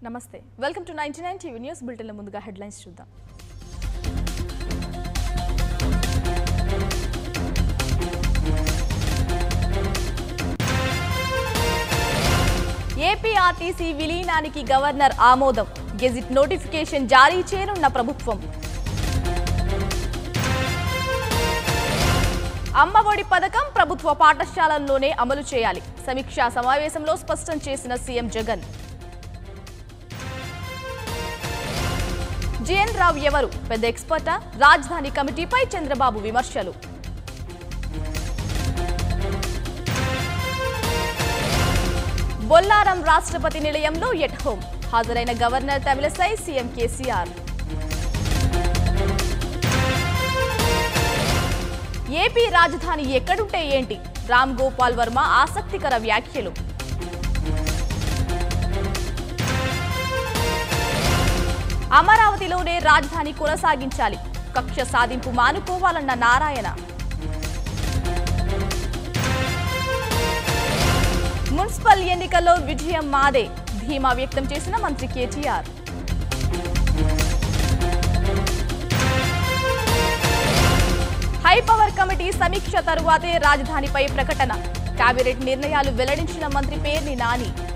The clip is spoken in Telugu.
నమస్తే welcome to ninety nine TV news బులెటిన్ల ముందుగా హెడ్లైన్స్ చూద్దాం ఏపీఆర్టీసీ విలీనానికి గవర్నర్ ఆమోదం గెజిట్ నోటిఫికేషన్ జారీ చేయనున్న ప్రభుత్వం అమ్మఒడి పథకం ప్రభుత్వ పాఠశాలల్లోనే అమలు చేయాలి సమీక్షా సమావేశంలో స్పష్టం చేసిన సీఎం జగన్ జిఎన్ రావు ఎవరు పెద్ద ఎక్స్పర్టా రాజధాని కమిటీపై చంద్రబాబు విమర్శలు బొల్లారం రాష్ట్రపతి నిలయంలో ఎట్ హోమ్ హాజరైన governor Tamilisai CM KCR AP రాజధాని ఎక్కడుంటే ఏంటి రామ్ గోపాల్ వర్మ ఆసక్తికర వ్యాఖ్యలు అమరావతిలోనే రాజధాని కొనసాగించాలి కక్ష సాధింపు మానుకోవాలన్న నారాయణ మున్సిపల్ ఎన్నికల్లో విజయం మాదే ధీమా వ్యక్తం చేసిన మంత్రి కేటీఆర్ హై పవర్ కమిటీ సమీక్ష తరువాతే రాజధానిపై ప్రకటన కేబినెట్ నిర్ణయాలు వెల్లడించిన మంత్రి పేర్ని నాని